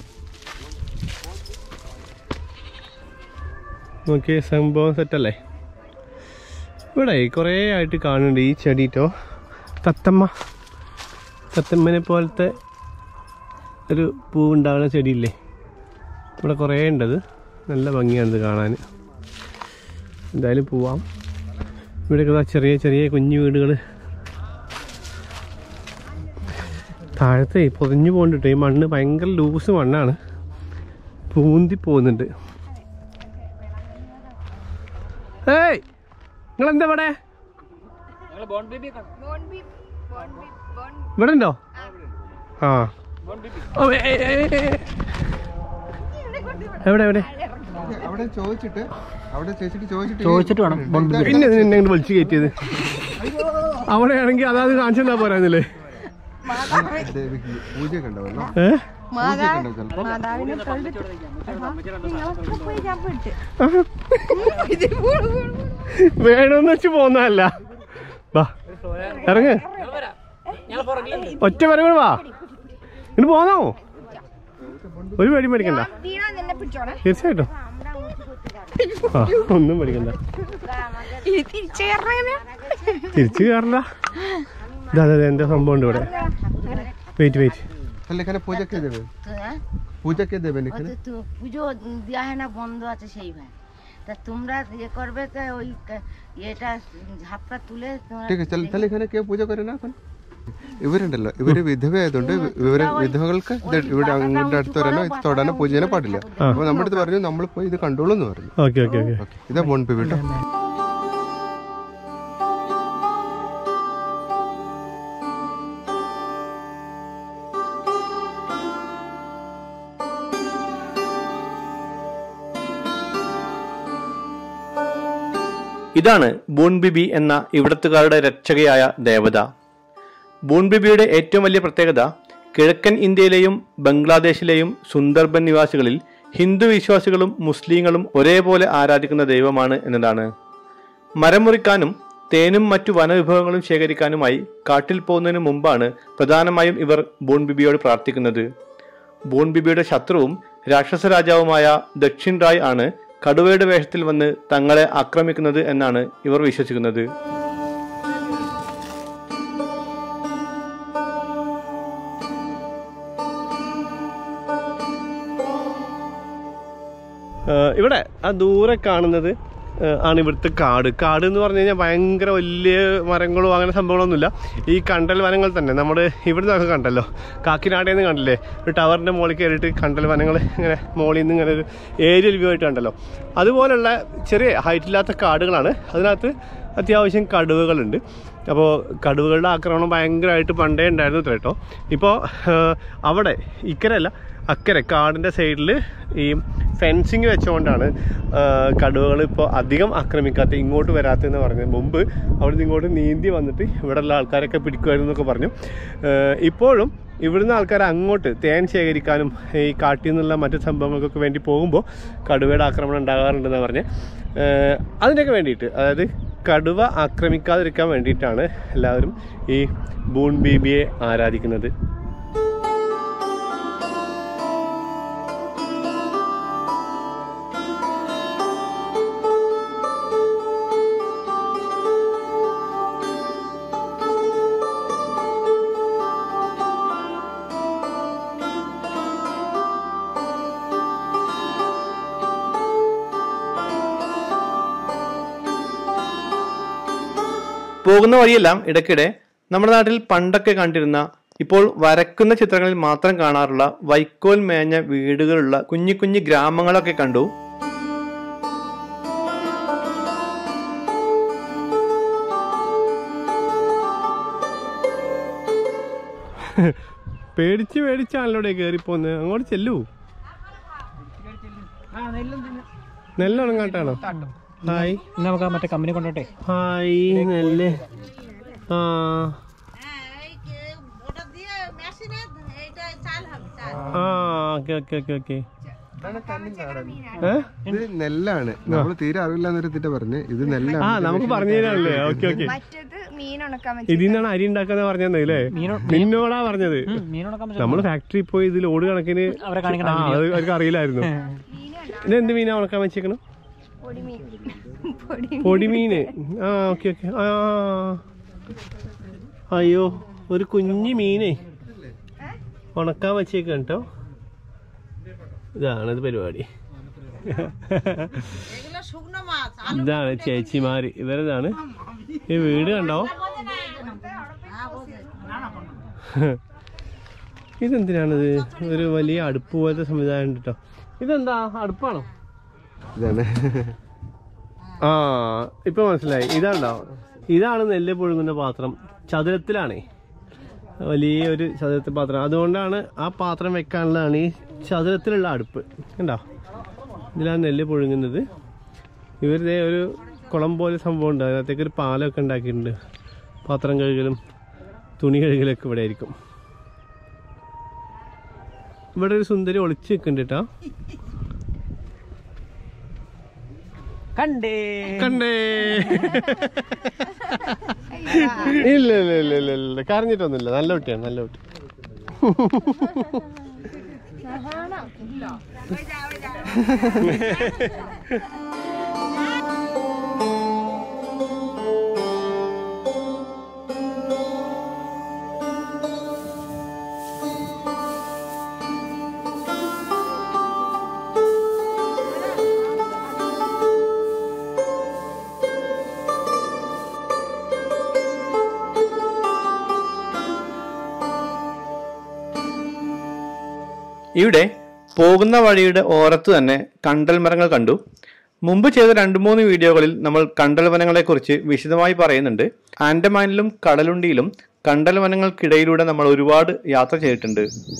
നോക്കിയേ സംഭവം സെറ്റല്ലേ ഇവിടെ കുറേ ആയിട്ട് കാണുന്നുണ്ട് ഈ ചെടിട്ടോ തത്തമ്മ തത്തമ്മനെ പോലത്തെ ഒരു പൂവുണ്ടാകുന്ന ചെടിയില്ലേ ഇവിടെ കുറേ ഉണ്ടത് നല്ല ഭംഗിയാണിത് കാണാൻ എന്തായാലും പോവാം ഇവിടെയൊക്കെ ദാ ചെറിയ ചെറിയ കുഞ്ഞു വീടുകൾ താഴത്തെ പൊതിഞ്ഞു പോകുന്നുണ്ട് ഈ മണ്ണ് ഭയങ്കര ലൂസ് മണ്ണാണ് പൂന്തി പോകുന്നുണ്ട് ഏയ് നിങ്ങൾ എന്താ ഇവിടെ ഇവിടെ ഉണ്ടോ ആ ഓ, ഏയ്, ഏയ്, ഏയ്, ഏയ്. എവിടെ എവിടെ അവിടെ ചോദിച്ചിട്ട് അവിടെ ചേച്ചിട്ട് ചോദിച്ചിട്ട് ചോദിച്ചിട്ട് വേണം ബോൺ ബേബി പിന്നെ ഇതിനെ എന്നെ വിളിച്ചു കയറ്റിയത് അവിടെയാണെങ്കിൽ അതാത് കാണിച്ചെന്നാ പോരാന്നില്ലേ ദേവിക്ക് പൂജയൊക്കെ ഉണ്ടാവുമല്ലോ ഏ പൂജയൊക്കെ ഉണ്ടാവും ചിലപ്പോ മാതാവിനെ തൊഴുതിട്ട് നിങ്ങളൊക്കെ പോയി ഞാൻ വിട്ട് വേണമെന്ന് വെച്ച് പോന്നതല്ല വാ ഇറങ്ങ് ഒറ്റ വരവ് വാ ഇങ്ങോട്ട് പോന്നോ ഒരു പേടി മേടിക്കണ്ട വീണാ നിന്നെ പിടിച്ചോണേ തീർച്ചയായിട്ടും ആ ഒന്നും പേടിക്കണ്ട ഇത് തിരിച്ചു കയറണേ തിരിച്ചു കയറണ്ട ഇതാ അതെ എന്താ സംഭവം ഉണ്ട് ഇവിടെ വെയിറ്റ് വെയിറ്റ് তাহলে এখানে পূজা কে দেবে পূজা কে দেবেন এখানে তো পুজো দেওয়া হয় না বন্ধ আছে সেই ভাই তা তোমরা ইয়ে করবে তো ওই ക- এটা ঝাপটা তুলে তোমরা ঠিক আছে তাহলে- তাহলে এখানে কেউ പൂജ করে না এখন ഇവരുണ്ടല്ലോ ഇവര് വിധവയായതുകൊണ്ട് ഇവര് വിധവകൾക്ക് ഇത് ഇവിടെ അങ്ങോട്ട് അടുത്ത് വരാനോ ഇത് തൊടാനോ പൂജ ചെയ്യാനോ പാടില്ല അപ്പൊ നമ്മുടെ അടുത്ത് പറഞ്ഞു നമ്മൾ പോയി ഇത് കണ്ടോളൂ എന്ന് പറഞ്ഞു ഓക്കെ ഓക്കെ ഓക്കെ ഓക്കെ ഇതാ ബോൺ പേ കേട്ടോ ഇതാണ് ബൂൺ ബിബി എന്ന ഇവിടത്തുകാരുടെ രക്ഷകയായ ദേവത ബൂൺ ബിബിയുടെ ഏറ്റവും വലിയ പ്രത്യേകത കിഴക്കൻ ഇന്ത്യയിലെയും ബംഗ്ലാദേശിലെയും സുന്ദർബൻ നിവാസികളിൽ ഹിന്ദു വിശ്വാസികളും മുസ്ലിങ്ങളും ഒരേപോലെ ആരാധിക്കുന്ന ദൈവമാണ് എന്നതാണ് മരം മുറിക്കാനും തേനും മറ്റു വനവിഭവങ്ങളും ശേഖരിക്കാനുമായി കാട്ടിൽ പോകുന്നതിന് മുമ്പാണ് പ്രധാനമായും ഇവർ ബൂൺ ബിബിയോട് പ്രാർത്ഥിക്കുന്നത് ബൂൺ ബിബിയുടെ ശത്രുവും രാക്ഷസ രാജാവുമായ ദക്ഷിൺ റായ് ആണ് കടുവയുടെ വേഷത്തിൽ വന്ന് തങ്ങളെ ആക്രമിക്കുന്നത് എന്നാണ് ഇവർ വിശ്വസിക്കുന്നത് ഏഹ് ഇവിടെ ആ ദൂരെ കാണുന്നത് ഏഹ് ആണ് ഇവിടുത്തെ കാട് കാട് എന്ന് പറഞ്ഞു കഴിഞ്ഞാൽ ഭയങ്കര വലിയ മരങ്ങളോ അങ്ങനെ സംഭവങ്ങളൊന്നുമില്ല ഈ കണ്ടൽ വനങ്ങൾ തന്നെ നമ്മൾ ഇവിടെ നിന്നൊക്കെ കണ്ടല്ലോ കാക്കിനാടയിൽ നിന്ന് കണ്ടില്ലേ ഒരു ടവറിൻ്റെ മുകളിൽ കയറിയിട്ട് കണ്ടൽ വനങ്ങൾ ഇങ്ങനെ മുകളിൽ നിന്ന് ഇങ്ങനെ ഒരു ഏരിയൽ വ്യൂ ആയിട്ട് കണ്ടല്ലോ അതുപോലുള്ള ചെറിയ ഹൈറ്റ് ഇല്ലാത്ത കാടുകളാണ് അതിനകത്ത് അത്യാവശ്യം കടുവകളുണ്ട് അപ്പോൾ കടുവകളുടെ ആക്രമണം ഭയങ്കരമായിട്ട് പണ്ടേ ഉണ്ടായിരുന്നു ഇത്ര കേട്ടോ ഇപ്പോൾ അവിടെ ഇക്കരല്ല അക്കരെ കാടിൻ്റെ സൈഡിൽ ഈ ഫെൻസിങ് വെച്ചുകൊണ്ടാണ് കടുവകൾ ഇപ്പോൾ അധികം ആക്രമിക്കാത്ത ഇങ്ങോട്ട് വരാത്തതെന്ന് പറഞ്ഞത് മുമ്പ് അവിടുന്ന് ഇങ്ങോട്ട് നീന്തി വന്നിട്ട് ഇവിടെയുള്ള ആൾക്കാരൊക്കെ പിടിക്കുമായിരുന്നു എന്നൊക്കെ പറഞ്ഞു ഏഹ് ഇപ്പോഴും ഇവിടുന്ന് ആൾക്കാർ അങ്ങോട്ട് തേൻ ശേഖരിക്കാനും ഈ കാട്ടിൽ നിന്നുള്ള മറ്റു സംഭവങ്ങൾക്കൊക്കെ വേണ്ടി പോകുമ്പോൾ കടുവയുടെ ആക്രമണം ഉണ്ടാകാറുണ്ടെന്ന് പറഞ്ഞ് ഏഹ് അതിനൊക്കെ വേണ്ടിയിട്ട് അതായത് കടുവ ആക്രമിക്കാതിരിക്കാൻ വേണ്ടിയിട്ടാണ് എല്ലാവരും ഈ ബൂൺ ബീബിയെ ആരാധിക്കുന്നത് പോകുന്ന വഴിയെല്ലാം ഇടയ്ക്കിടെ നമ്മുടെ നാട്ടിൽ പണ്ടൊക്കെ കണ്ടിരുന്ന ഇപ്പോൾ വരക്കുന്ന ചിത്രങ്ങളിൽ മാത്രം കാണാറുള്ള വൈക്കോൽ മേഞ്ഞ വീടുകളുള്ള കുഞ്ഞു കുഞ്ഞു ഗ്രാമങ്ങളൊക്കെ കണ്ടു പേടിച്ച് പേടിച്ചാണല്ലോ കയറിപ്പോന്ന് അങ്ങോട്ട് ചെല്ലൂ നെല്ല് ഉണങ്ങാട്ടാണോ ഹായ് നമുക്ക് മറ്റേ കമ്പനി കൊണ്ടോട്ടെ ഹായ് നെല്ല് ആ ആ ഓക്കെ ഓക്കെ ഓക്കെ ഓക്കെ ഇത് നെല്ലാണ് നമ്മൾ തീരെ അറിവില്ലാന്നൊരു ഇതിന്റെ പറഞ്ഞ് ഇത് ആ നെല്ലാണ് നമുക്ക് പറഞ്ഞു തരാനല്ലേ ഓക്കെ ഓക്കെ മറ്റേത് മീൻ ഉണക്കാൻ ഇതിൽ നിന്നാണ് അരി ഉണ്ടാക്കാന്ന് പറഞ്ഞല്ലേ നിന്നോടാ പറഞ്ഞത് മീനുണക്കാൻ നമ്മള് ഫാക്ടറി പോയി ഇതിൽ ഓട് കണക്കിന് അവരെ കാണിക്കണ ആ, അത് അവർക്ക് അറിയില്ലായിരുന്നു ഇത് എന്ത് മീനാ ഉണക്കാൻ വെച്ചേക്കണം പൊടി മീൻ പൊടി പൊടിമീന് ആ ഓക്കെ ഓക്കെ ആ അയ്യോ ഒരു കുഞ്ഞു മീനേ ഉണക്കാൻ വെച്ചേക്കാം കേട്ടോ ഇതാണിത് പരിപാടി ഇതാണ് ചേച്ചിമാര് ഇവരിതാണ് ഈ വീട് കണ്ടോ ഇതെന്തിനാണിത് ഒരു വലിയ അടുപ്പ് പോലത്തെ സംവിധാനം ഉണ്ട് കേട്ടോ ഇതെന്താ അടുപ്പാണോ ഇതാണ് ആ ഇപ്പൊ മനസ്സിലായി ഇതാണ്ടോ ഇതാണ് നെല്ല് പുഴുങ്ങുന്ന പാത്രം ചതുരത്തിലാണേ വലിയ ഒരു ചതുരത്തിൽ പാത്രം അതുകൊണ്ടാണ് ആ പാത്രം വെക്കാനുള്ളതാണ് ഈ ചതുരത്തിലുള്ള അടുപ്പ് കണ്ടോ ഇതിലാണ് നെല്ല് പുഴുങ്ങുന്നത് ഇവരുടെ ഒരു കുളം പോലെ സംഭവം ഉണ്ട് അതിനകത്തേക്ക് ഒരു പാലമൊക്കെ ഉണ്ടാക്കിയിട്ടുണ്ട് പാത്രം കഴുകലും തുണി കഴുകലൊക്കെ ഇവിടെ ആയിരിക്കും ഇവിടെ ഒരു സുന്ദരി ഒളിച്ച് നിൽക്കുന്നുണ്ട് കേട്ടോ കണ്ടേ കണ്ടേ ഇല്ല ഇല്ല ഇല്ല ഇല്ല ഇല്ല കരഞ്ഞിട്ടൊന്നുമില്ല നല്ല കുട്ടിയാണ് നല്ല കുട്ടി ഇവിടെ പോകുന്ന വഴിയുടെ ഓരത്ത് തന്നെ കണ്ടൽ മരങ്ങൾ കണ്ടു മുമ്പ് ചെയ്ത രണ്ട് മൂന്ന് വീഡിയോകളിൽ നമ്മൾ കണ്ടൽ വനങ്ങളെക്കുറിച്ച് വിശദമായി പറയുന്നുണ്ട് ആൻഡമാനിലും കടലുണ്ടിയിലും കണ്ടൽ വനങ്ങൾക്കിടയിലൂടെ നമ്മൾ ഒരുപാട് യാത്ര ചെയ്തിട്ടുണ്ട്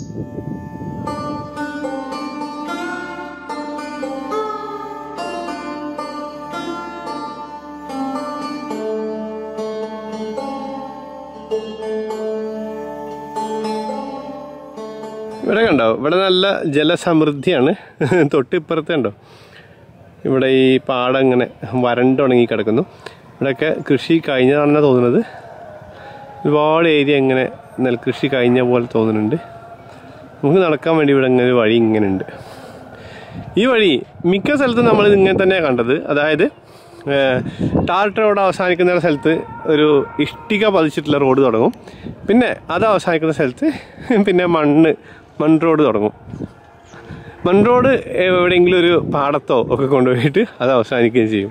ഇവിടെ കണ്ടോ ഇവിടെ നല്ല ജലസമൃദ്ധിയാണ് തൊട്ടിപ്പുറത്ത് കണ്ടോ ഇവിടെ ഈ പാടം ഇങ്ങനെ വരണ്ടുണങ്ങി കിടക്കുന്നു ഇവിടെയൊക്കെ കൃഷി കഴിഞ്ഞതാണെന്നാണ് തോന്നുന്നത് ഒരുപാട് ഏരിയ ഇങ്ങനെ നെൽകൃഷി കഴിഞ്ഞ പോലെ തോന്നുന്നുണ്ട് നമുക്ക് നടക്കാൻ വേണ്ടി ഇവിടെ ഇങ്ങനെ ഒരു വഴി ഇങ്ങനെ ഉണ്ട് ഈ വഴി മിക്ക സ്ഥലത്തും നമ്മൾ ഇങ്ങനെ തന്നെയാണ് കണ്ടത് അതായത് ടാർ റോഡ് അവസാനിക്കുന്ന സ്ഥലത്ത് ഒരു ഇഷ്ടിക പതിച്ചിട്ടുള്ള റോഡ് തുടങ്ങും പിന്നെ അത് അവസാനിക്കുന്ന സ്ഥലത്ത് പിന്നെ മണ്ണ് മൺ റോഡ് തുടങ്ങും മൺ റോഡ് എവിടെയെങ്കിലും ഒരു പാടത്തോ ഒക്കെ കൊണ്ടുപോയിട്ട് അത് അവസാനിക്കുകയും ചെയ്യും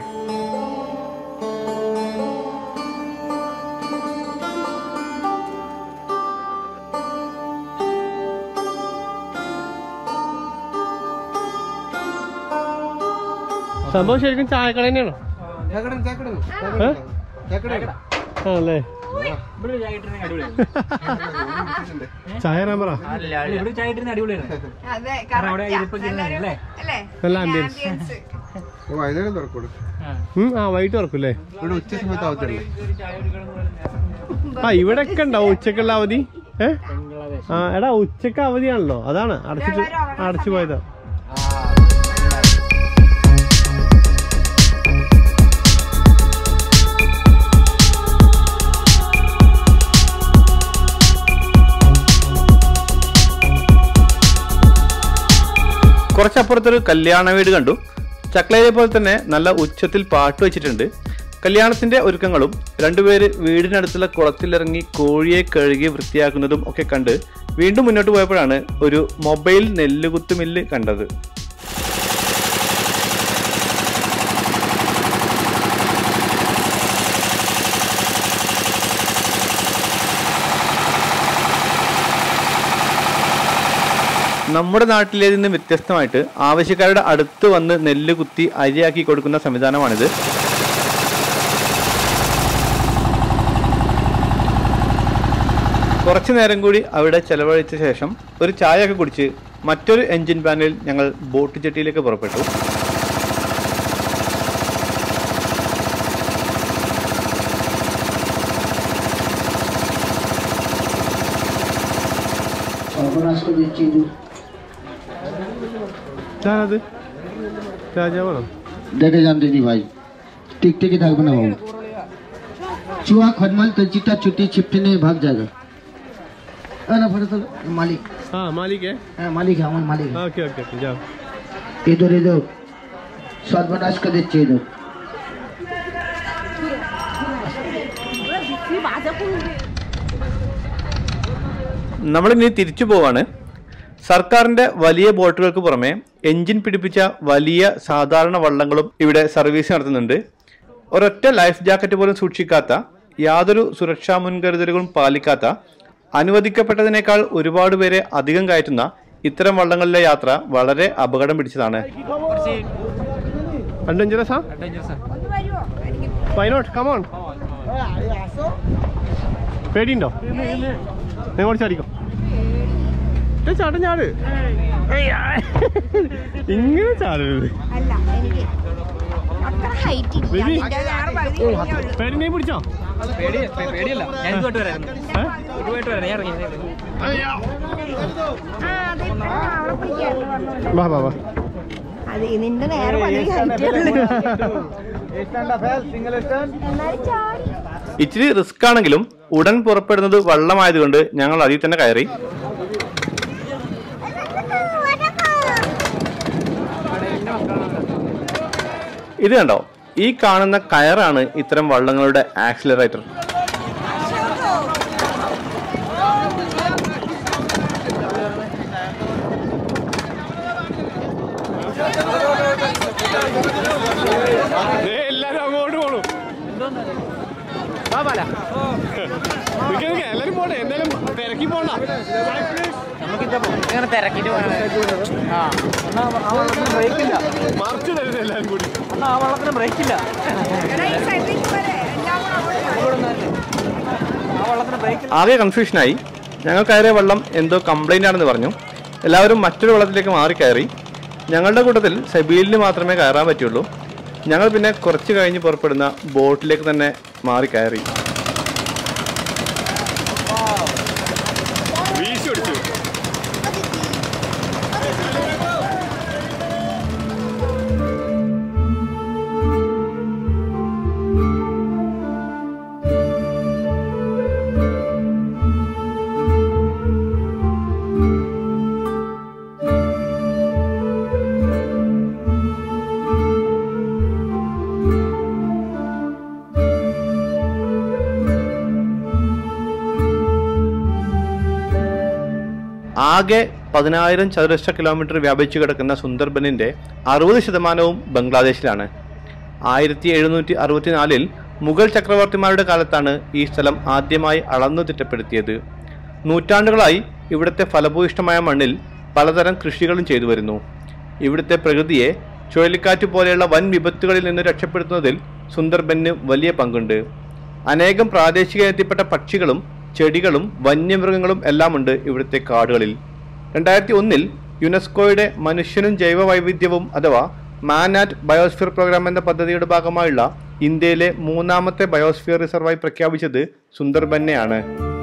സംഭവം ശരിക്കും ചായക്കട തന്നെയാണോ ആണല്ലേ ഇവിടെ ഒരു ചായ ഇട്ടിരുന്ന അടിപൊളിയാണ് ചായ തരാൻ പറ ഇവിടെ ഒരു ചായ ഇട്ടിരുന്ന അടിപൊളിയാണ് അതെ കാരണം അവിടെ ഇരിപ്പൊക്കെ ഇരുന്ന് അല്ലേ അല്ലേ നല്ല ആംബിയൻസ് ആംബിയൻസ് വൈകുന്നേരം തുറക്കൂടെ ആ വൈകിട്ട് തുറക്കൂല്ലേ ഇവിടെ ഉച്ച സമയത്ത് ആവത്തില്ലേ ആ ഇവിടെ ഒക്കെ ഉണ്ടാവും ഉച്ചക്കുള്ള അവധി ഏ ആ എടാ ഉച്ചക്ക് അവധിയാണല്ലോ അതാണ് അടച്ചിട്ട് അടച്ചു പോയതാ കുറച്ചപ്പുറത്തൊരു കല്യാണ വീട് കണ്ടു ചക്ലയിലെ പോലെ തന്നെ നല്ല ഉച്ചത്തിൽ പാട്ട് വെച്ചിട്ടുണ്ട് കല്യാണത്തിന്റെ ഒരുക്കങ്ങളും രണ്ടുപേര് വീടിനടുത്തുള്ള കുളത്തിലിറങ്ങി കോഴിയെ കഴുകി വൃത്തിയാക്കുന്നതും ഒക്കെ കണ്ട് വീണ്ടും മുന്നോട്ട് പോയപ്പോഴാണ് ഒരു മൊബൈൽ നെല്ലുകുത്ത് മില്ല് കണ്ടത് നമ്മുടെ നാട്ടിലേതിൽ നിന്ന് വ്യത്യസ്തമായിട്ട് ആവശ്യക്കാരുടെ അടുത്ത് വന്ന് നെല്ല് കുത്തി അരിയാക്കി കൊടുക്കുന്ന സംവിധാനമാണിത് കുറച്ചു നേരം കൂടി അവിടെ ചെലവഴിച്ച ശേഷം ഒരു ചായയൊക്കെ കുടിച്ച് മറ്റൊരു എൻജിൻ പാനിൽ ഞങ്ങൾ ബോട്ട് ജെട്ടിയിലേക്ക് പുറപ്പെട്ടു ഇതാരത് രാജാവാണോ দেখে যান দিদি ভাই টিকটিকি থাকবে না বাবু চুয়া খটমাল তেলচিটা চুটি ছিপটে নিয়ে ভাগ জায়গা এ না ফটো তোলো মালিক ആ മാലിക്കേ হ্যাঁ মালিক আমার মালিক ഓക്കെ ഓക്കെ ഓക്കെ যাও ইঁদুর ইঁদুর সর্বনাশ করে দিচ্ছে ইঁদুর നമ്മളിനി തിരിച്ചു പോവാണ് സർക്കാരിന്റെ വലിയ ബോട്ടുകൾക്ക് പുറമെ എഞ്ചിൻ പിടിപ്പിച്ച വലിയ സാധാരണ വള്ളങ്ങളും ഇവിടെ സർവീസ് നടത്തുന്നുണ്ട് ഒരൊറ്റ ലൈഫ് ജാക്കറ്റ് പോലും സൂക്ഷിക്കാത്ത യാതൊരു സുരക്ഷാ മുൻകരുതലുകളും പാലിക്കാത്ത അനുവദിക്കപ്പെട്ടതിനേക്കാൾ ഒരുപാട് പേരെ അധികം കയറ്റുന്ന ഇത്തരം വള്ളങ്ങളിലെ യാത്ര വളരെ അപകടം പിടിച്ചതാണ് അഡ്വഞ്ചറസാ വൈനോട്ട് കമോൺ പേടിയുണ്ടോ നിങ്ങൾ കുറച്ച് ചാടിക്കോ ഏ, ചാട്ടം ചാട് ഏയ്, ആ. ഇങ്ങനെ ചാടരുത് അല്ല എനിക്ക് അത്ര ഹൈറ്റ് ഇല്ല ബേബി. അതിന്റെ വേറെ പകുതി കഴിഞ്ഞേ ഉള്ളൂ. പേടിനെ പിടിച്ചോ പേടി പേടിയല്ല ഞാൻ ഇതുമായിട്ട് വരായിരുന്നു ഇതുമായിട്ട് വരാം ഞാൻ ഇറങ്ങി ആ, അത് ഇപ്പൊ അവിടെ പിടിക്കാണ്ട് വന്നോണ്ട്. വാ വാ വാ അത് നിന്റെ നേരെ പകുതി ഹൈറ്റ് എന്നാലും ചാടി ഇച്ചിരി റിസ്ക് ആണെങ്കിലും ഉടൻ പുറപ്പെടുന്നത് വള്ളമായതുകൊണ്ട് ഞങ്ങൾ അതിൽ തന്നെ കയറി ഇത് കണ്ടോ ഈ കാണുന്ന കയറാണ് ഇത്തരം വള്ളങ്ങളുടെ ആക്സിലറേറ്റർ ദേ, എല്ലാരും അങ്ങോട്ട് പോണു വാ, ബാല. നിക്ക് നിക്ക്, എല്ലാരും പോട്ടെ എന്തായാലും തിരക്കി പോണ്ട ഇങ്ങനെ തിരക്കിട്ട് ആ എന്നാ ആ വള്ളത്തിന് ബ്രേക്ക് ഇല്ല മറിച്ചു തരുന്നത് എല്ലാരും കൂടി എന്നാ ആ വള്ളത്തിന് ബ്രേക്ക് ഇല്ല എടാ, ഈ സൈഡിലേക്ക് പോരെ. എല്ലാം കൂടെ അങ്ങോട്ട് വാ. ആ വള്ളത്തിന് ബ്രേക്ക് ആകെ കൺഫ്യൂഷനായി ഞങ്ങൾ കയറിയ വള്ളം എന്തോ കംപ്ലൈൻ്റ് ആണെന്ന് പറഞ്ഞു എല്ലാവരും മറ്റൊരു വള്ളത്തിലേക്ക് മാറി കയറി ഞങ്ങളുടെ കൂട്ടത്തിൽ സെബീലിന് മാത്രമേ കയറാൻ പറ്റുള്ളൂ ഞങ്ങൾ പിന്നെ കുറച്ച് കഴിഞ്ഞ് പുറപ്പെടുന്ന ബോട്ടിലേക്ക് തന്നെ മാറി കയറി വീശി ഒടിച്ചു ആകെ പതിനായിരം ചതുരശ്ര കിലോമീറ്റർ വ്യാപിച്ചു കിടക്കുന്ന സുന്ദർബനിന്റെ അറുപത് ശതമാനവും ബംഗ്ലാദേശിലാണ് ആയിരത്തി എഴുന്നൂറ്റി അറുപത്തിനാലിൽ മുഗൾ ചക്രവർത്തിമാരുടെ കാലത്താണ് ഈ സ്ഥലം ആദ്യമായി അളന്നു തിട്ടപ്പെടുത്തിയത് നൂറ്റാണ്ടുകളായി ഇവിടുത്തെ ഫലഭൂയിഷ്ടമായ മണ്ണിൽ പലതരം കൃഷികളും ചെയ്തു വരുന്നു ഇവിടുത്തെ പ്രകൃതിയെ ചുഴലിക്കാറ്റ് പോലെയുള്ള വൻ വിപത്തുകളിൽ നിന്ന് രക്ഷപ്പെടുത്തുന്നതിൽ സുന്ദർബന് വലിയ പങ്കുണ്ട് അനേകം പ്രാദേശിക എത്തിപ്പെട്ട പക്ഷികളും ചെടികളും വന്യമൃഗങ്ങളും എല്ലാമുണ്ട് ഇവിടുത്തെ കാടുകളിൽ രണ്ടായിരത്തി ഒന്നിൽ യുനെസ്കോയുടെ മനുഷ്യനും ജൈവ വൈവിധ്യവും അഥവാ മാൻ ആറ്റ് ബയോസ്ഫിയർ പ്രോഗ്രാം എന്ന പദ്ധതിയുടെ ഭാഗമായുള്ള ഇന്ത്യയിലെ മൂന്നാമത്തെ ബയോസ്ഫിയർ റിസർവായി പ്രഖ്യാപിച്ചത് സുന്ദർബന്നെയാണ്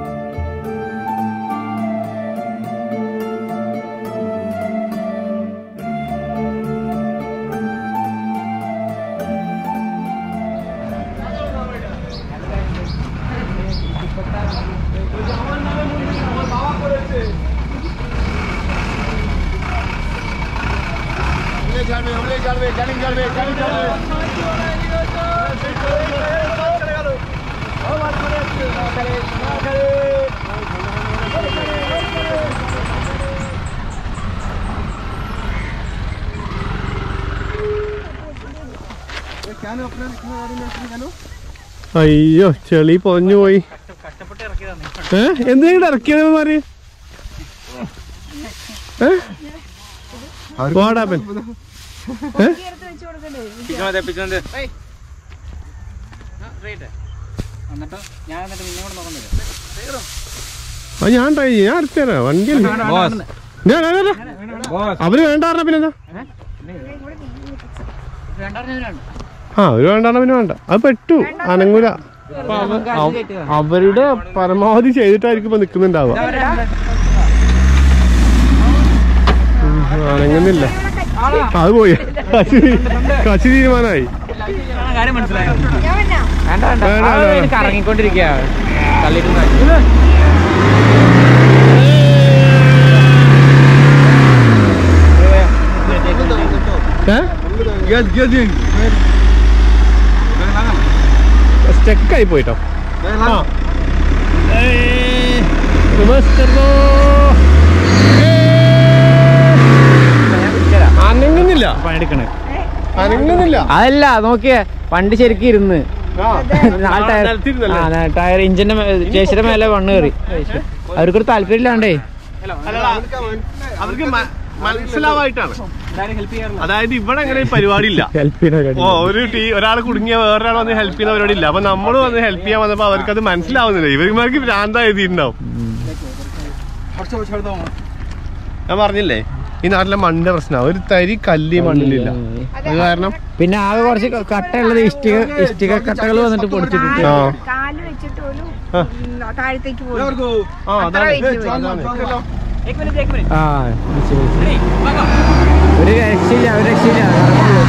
അയ്യോ ചെളി പൊഞ്ഞു പോയി കഷ്ടപ്പെട്ട് ഇറക്കിയതാണ് ഏ എന്തെങ്കിലും ഇറക്കിയത് മാറി ഏ വാട്ട് ഹാപ്പൻ എന്നിട്ടോ ഞാൻ എന്നിട്ട് നിന്നെ കൂടെ നോക്കാൻ തരാം ആ ഞാൻ ട്രൈ ചെയ്യാം ഞാൻ അടുത്ത് തരാം വണ്ടി ഞാൻ ഞാൻ- ഞാൻ- അവര് വേണ്ട പറഞ്ഞ പിന്നെ എന്താ രണ്ടായിരം ആ അവര് വേണ്ട പറഞ്ഞ പിന്നെ വേണ്ട അത് പെട്ടു അനങ്ങൂല അപ്പൊ അവ- അവ- അവരുടെ പരമാവധി ചെയ്തിട്ടായിരിക്കും ഇപ്പൊ നിക്കുന്നുണ്ടാവുക ഉം, അനങ്ങുന്നില്ല അത് പോയി കശി കശി തീരുമാനമായി കാര്യം മനസ്സിലായോ ഞാൻ വന്നാ വേണ്ട, വേണ്ട, വേണ്ട. കറങ്ങിക്കൊണ്ടിരിക്കുക തള്ളിയിട്ട് സ്റ്റെക്കായി പോയിട്ടോ ആ. ഏയ്. റിവേഴ്സ് കർണോ. ഏയ്. അനങ്ങുന്നില്ല പണിയെടുക്കണേ അനങ്ങുന്നില്ല അതല്ല നോക്കിയേ വണ്ടി ശരിക്കും ഇരുന്ന് ആ. ആ ടയർ നിലത്തിരുന്നല്ലേ? ആ ന- ടയർ ഇഞ്ചിന്റെ ചേച്ചിയുടെ മേലെ വണ്ണ് കയറി അവർക്കൊരു താല്പര്യമില്ലാണ്ടേ അല്ലടാ, അവർക്ക് മ- മനസ്സിലാവായിട്ടാണ് അതായത് ഇവിടെ അങ്ങനെ ഈ പരിപാടി ഇല്ല ഹെൽപ്പ് ഓ ഒരു ടീ ഒരാൾ കുടുങ്ങിയ വേറൊരാൾ വന്ന് ഹെൽപ്പ് ചെയ്യുന്ന പരിപാടി ഇല്ല അപ്പൊ നമ്മൾ വന്ന് ഹെൽപ്പ് ചെയ്യാൻ വന്നപ്പോ അവർക്ക് അത് മനസ്സിലാവുന്നില്ല ഇവർക്ക് ഭ്രാന്ത എഴുതിയിട്ടുണ്ടാവും ഞാൻ പറഞ്ഞില്ലേ ഈ നാട്ടിലെ മണ്ണിന്റെ പ്രശ്നം ഒരു തരി കല്ലി മണ്ണിലില്ല അത് കാരണം പിന്നെ ആകെ കുറച്ച് ക- കട്ടയുള്ളത് ഇഷ്ടിക ഇഷ്ടിക കട്ടകൾ വന്നിട്ട് പൊടിച്ചിട്ടിട്ട് ആ കാല് വെച്ചിട്ട് പോലും ആ. ഉം, താഴത്തേക്ക് പോകും ആ അതാണ് weight അതാണ്. ആ വിളിച്ച് വിളിച്ച്. ഒരു രക്ഷയില്ല ഒരു രക്ഷയില്ല കറങ്ങുള്ളൂ.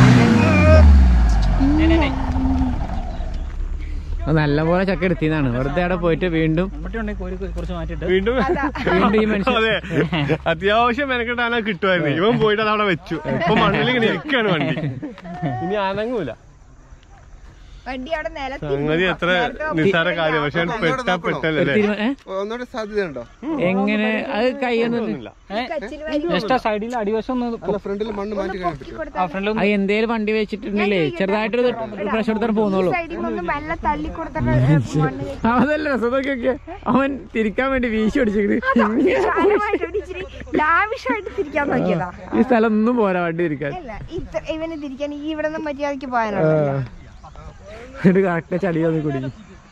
അത് നല്ലപോലെ ചക്ക എടുത്തിന്നാണ് വെറുതെ അവിടെ പോയിട്ട് വീണ്ടും വീണ്ടും വീണ്ടും ഈ മനുഷ്യൻ അതെ അത്യാവശ്യം മെനക്കെട്ടാണ് കിട്ടുമായിരുന്നു ഇവൻ പോയിട്ട് അത് അവിടെ വെച്ചു ഇപ്പൊ മണ്ണിൽ ഇങ്ങനെ ഇരിക്കാണ് വണ്ടി ഇനി അനങ്ങൂല വണ്ടി അവിടെ നിലത്ത് സംഗതി എത്ര നിസ്സാര കാര്യം പക്ഷെ പെട്ടാ പെട്ടല്ലേ തീരുമാ- ഏ? ഒന്നുകൂടെ സാധ്യതയുണ്ടോ എങ്ങനെ അത് കൈയൊന്നും കച്ചിൽ സൈഡിൽ അടിവശം അല്ല ഫ്രണ്ടിൽ മണ്ണ് മാറ്റി കഴിഞ്ഞിട്ട് അത് എന്തേലും വണ്ടി വെച്ചിട്ടുണ്ടെങ്കിലേ ചെറുതായിട്ടൊരു പ്രഷർ എടുത്താൽ പോകുന്നുള്ളൂ സൈഡിൽ നിന്ന് മെല്ലെ തള്ളി കൊടുത്തിട്ട് മണ്ണ് കയറ്റി. അതല്ല രസതൊക്കെ അവൻ തിരിക്കാൻ വേണ്ടി വീശി അടിച്ചിട്ട് വിശാലമായിട്ട് ഒരു ഇച്ചിരി ലാവിഷായിട്ട് തിരിക്കാൻ നോക്കിയതാ ഈ സ്ഥലം ഒന്നും പോരാ വണ്ടി തിരിക്കാൻ അല്ല ഇത്ര ഇവന് തിരിക്കാൻ ഈ ഇവിടെ നിന്ന് മര്യാദക്ക് പോകാനുള്ള എന്നിട്ട് കറക്റ്റ് ചളി വന്ന് കുടുങ്ങി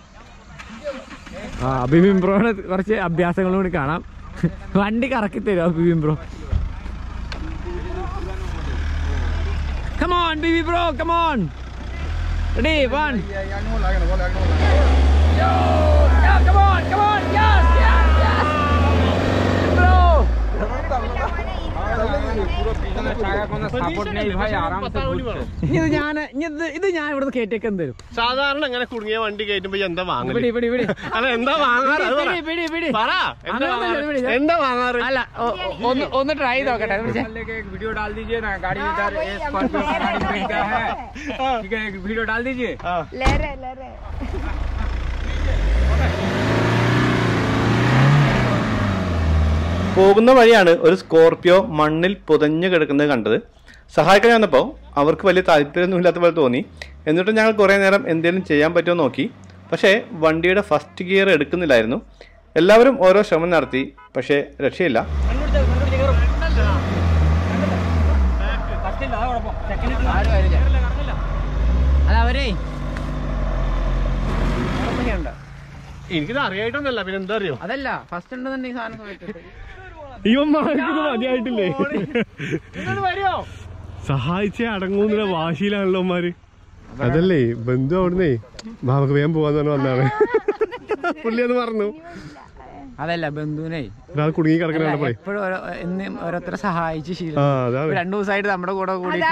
ആ അഭിമിൻ ബ്രോയുടെ കുറച്ച് അഭ്യാസങ്ങളും കൂടി കാണാം വണ്ടി കറക്കി തരും അഭിമിൻ ബ്രോ കമോൺ ബിബി ബ്രോ കമോൺ റെഡി വൺ ഇത് ഞാൻ ഇത് ഇത് ഞാൻ ഇവിടെ കയറ്റിയൊക്കെ തരും സാധാരണ ഇങ്ങനെ കുടുങ്ങിയ വണ്ടി കയറ്റുമ്പോ ഇജ്ജ് എന്താ വാങ്ങല് പിടി പിടി പിടി അല്ല എന്താ വാങ്ങാറ് അത് പറ. പിടി, പിടി, പിടി. പറ എന്താ അങ്ങനെ വാങ്ങാറ്? പിടി, പിടി. എന്താ വാങ്ങാറ് അല്ല ഒ- ഒ- ഒന്ന് ഒന്ന് ട്രൈ നോക്കട്ടെ അത് പിടിച്ചേ. वीडियो डाल दीजिए ना गाड़ी इधर स्कॉर्पियो का गाड़ी में क्या है ठीक है एक वीडियो डाल दीजिए ലേറെ ലേറെ പോകുന്ന വഴിയാണ് ഒരു സ്കോർപിയോ മണ്ണിൽ പുതഞ്ഞു കിടക്കുന്നത് കണ്ടത് സഹായിക്കാൻ വന്നപ്പോൾ അവർക്ക് വലിയ താല്പര്യമൊന്നുമില്ലാത്ത പോലെ തോന്നി എന്നിട്ട് ഞങ്ങൾ കുറേ നേരം എന്തെങ്കിലും ചെയ്യാൻ പറ്റുമോ നോക്കി പക്ഷേ വണ്ടിയുടെ ഫസ്റ്റ് ഗിയർ എടുക്കുന്നില്ലായിരുന്നു എല്ലാവരും ഓരോ ശ്രമം നടത്തി പക്ഷേ രക്ഷയില്ല അത് അവരേ എനിക്കിത് അറിയായിട്ടൊന്നല്ല പിന്നെ എന്താ അറിയോ അതല്ല ഫസ്റ്റ് ഉണ്ടെന്നുണ്ടെങ്കിൽ സാധനം സമയത്ത് ഇവന്മാർക്കിത് മതിയായിട്ടില്ലേ സഹായിച്ചേ അടങ്ങൂന്നുള്ള വാശിയിലാണല്ലോ ഉമ്മാര് അതല്ലേ ബന്ധു അവിടുന്നേ നമുക്ക് വേഗം പോവാന്ന് പറഞ്ഞ് വന്നാണ് പുള്ളി അത് പറഞ്ഞു അതല്ല ബന്ധുവിനെ ഒരാൾ കുടുങ്ങി കിടക്കണ കണ്ടപ്പോഴേ എപ്പോഴും എന്നും ഓരോരുത്തരെ സഹായിച്ച് ശീലം ആ അതാണ് രണ്ടു ദിവസമായിട്ട് നമ്മുടെ കൂടെ കൂടി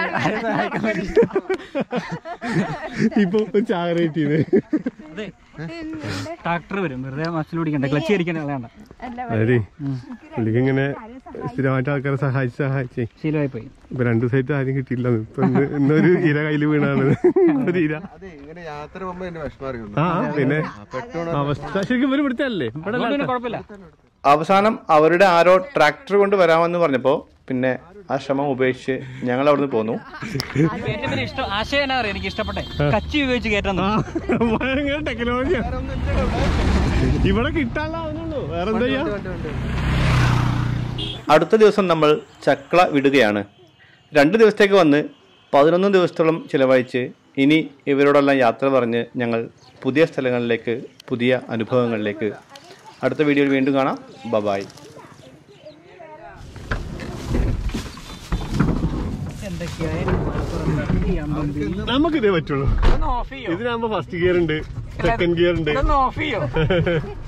ഇപ്പൊ ഒരു ചാകരേറ്റ് ചെയ്ത് ട്രാക്ടർ വരും വെറുതെ മസിൽ പിടിക്കണ്ട ക്ലച്ച് അടിക്കണ കളയണ്ട അതെ പുള്ളിക്ക് ഇങ്ങനെ സ്ഥിരമായിട്ട് ആൾക്കാരെ സഹായിച്ച് സഹായിച്ചേ ശീലമായി പോയി ഇപ്പൊ രണ്ടു ദിവസമായിട്ട് ആരും കിട്ടിയില്ല ഇപ്പൊ ഇന്ന് ഇന്നൊരു ഇര കയ്യിൽ വീണാണ് ഒരു ഇര അതെ ഇങ്ങനെ യാത്ര പോകുമ്പോ എന്റെ വിഷമം അറിയുന്നു ആ പിന്നെ അവസ്ഥ ശരിക്കും ഇവര് ഇവിടുത്തെ പിന്നെ കുഴപ്പമില്ല അവസാനം അവരുടെ ആരോ ട്രാക്ടർ കൊണ്ട് വരാമെന്ന് പറഞ്ഞപ്പോൾ പിന്നെ ആ ശ്രമം ഉപേക്ഷിച്ച് ഞങ്ങൾ അവിടുന്ന് പോന്നു ഏറ്റവും വലിയ ഇഷ്ടം ആശയം എന്നാ പറയാ എനിക്ക് ഇഷ്ടപ്പെട്ടെ കച്ചി ഉപയോഗിച്ച് കയറ്റാൻ ഭയങ്കര ടെക്നോളജിയാ ഇവിടെ കിട്ടാനുള്ളൂ വേറെ എന്താ ചെയ്യാ അടുത്ത ദിവസം നമ്മൾ ചക്ല വിടുകയാണ് രണ്ട് ദിവസത്തേക്ക് വന്ന് പതിനൊന്ന് ദിവസത്തോളം ചിലവഴിച്ച് ഇനി ഇവരോടെല്ലാം യാത്ര പറഞ്ഞ് ഞങ്ങൾ പുതിയ സ്ഥലങ്ങളിലേക്ക് പുതിയ അനുഭവങ്ങളിലേക്ക് അടുത്ത വീഡിയോയിൽ വീണ്ടും കാണാം ബബായ് നമുക്കിതേ പറ്റുള്ളൂ ഒന്ന് ഓഫ് ചെയ്യോ ഇതിനാകുമ്പോ ഫസ്റ്റ് ഗിയർ ഉണ്ട് സെക്കൻഡ് ഗിയർ ഉണ്ട് ഒന്ന് ഓഫ് ചെയ്യോ